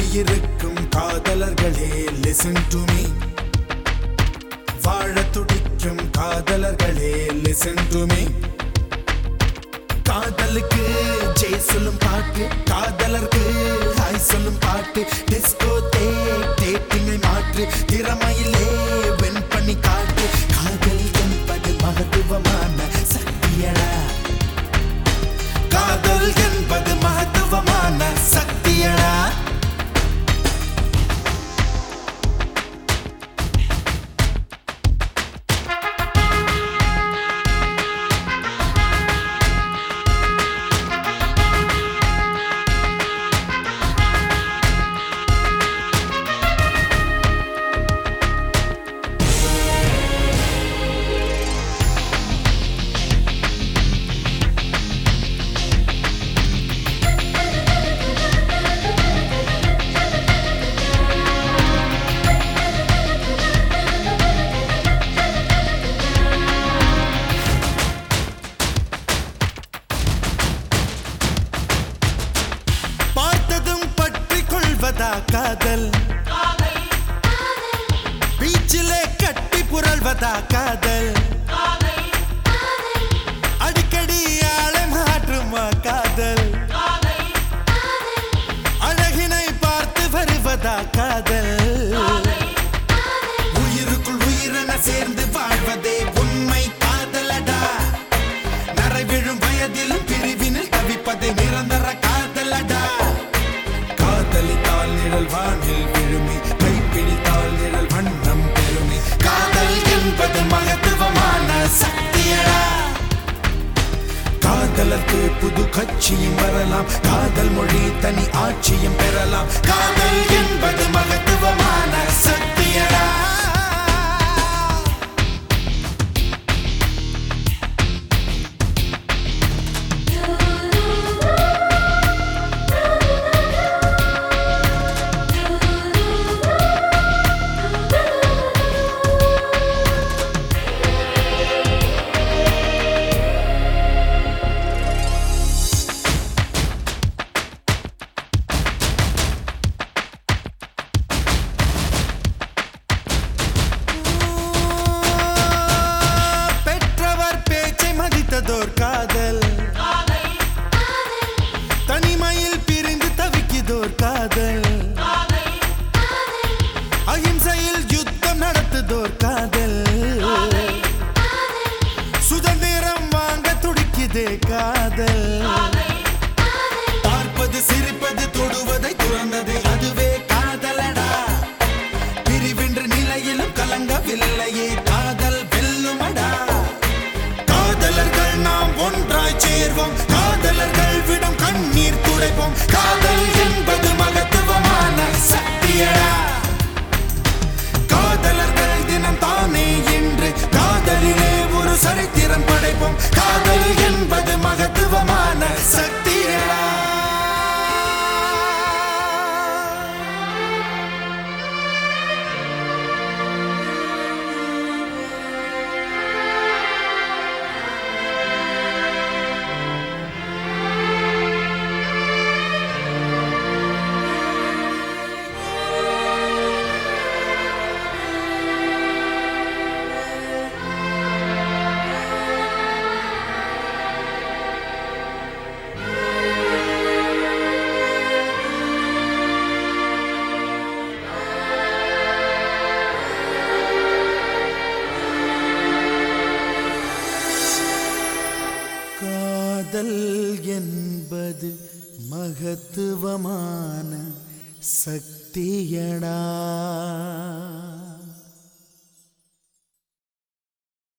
உயிருக்கும் காதலர்களே listen to me வாழ துடிக்கும் காதலர்களே லிசன் டு மீ காதலுக்கு ஜெய் சொல்லும் பாட்டு காதலருக்கு ஹாய் சொல்லும் பாட்டு டிஸ்கோ டேட்டிங்கை மாற்று திறமையிலே வென் பண்ணி காட்டு காதல் என்பது மகத்துவமான சக்தியடா காதல் என்பது மகத்துவமான சக்தியடா பார்த்ததும் பற்றி கொள்வதா காதல் பீச்சிலே கட்டி புரள்வதா காதல் அடிக்கடி ஆளை மாற்றுமா காதல் அழகினை பார்த்து வருவதா காதல் உயிருக்குள் உயிரென சேர்ந்து வாழ்வதே உண்மை காதலடா நரை விழும் வயதிலும் பிரிவினில் தவிப்பதை நிரந்தர காதலடா காதலித்தால் நிழல் வானில் விழுமி கைப்பிடித்தால் நிழல் வண்ணம் பெருமி காதல் என்பது மகத்துவமான சக்தியடா காதலருக்கு புது கட்சியும் வரலாம் காதல் மொழி தனி ஆட்சியும் பெறலாம் காதல் என்பது மகத்துவமான சக்தியடா பெற்றவர் பேச்சை மதித்ததோர் காதல் தனிமையில் பிரிந்து தவிக்குதோர் காதல் அகிம்சையில் யுத்தம் நடத்துதோர் காதல் சுதந்திரம் வாங்க துடிக்குதே காதல் பார்ப்பது சிரிப்பது தொடுவதை துறந்தது அதுவே காதலடா பிரிவென்ற நிலையிலும் கலங்கவில்லையே காதல் வெல்லுமடா காதலர்கள் நாம் ஒன்றாய் சேர்வோம் காதலர்கள் விடும் கண்ணீர் துடைப்போம் காதல் என்பது மகத்துவமான சக்தியடா காதலர்கள் தினம் தானே என்று காதலிலே ஒரு சரித்திரம் படைப்போம் காதல் என்பது மகத்துவமான சக்தியடா காதல் என்பது மகத்துவமான சக்தியடா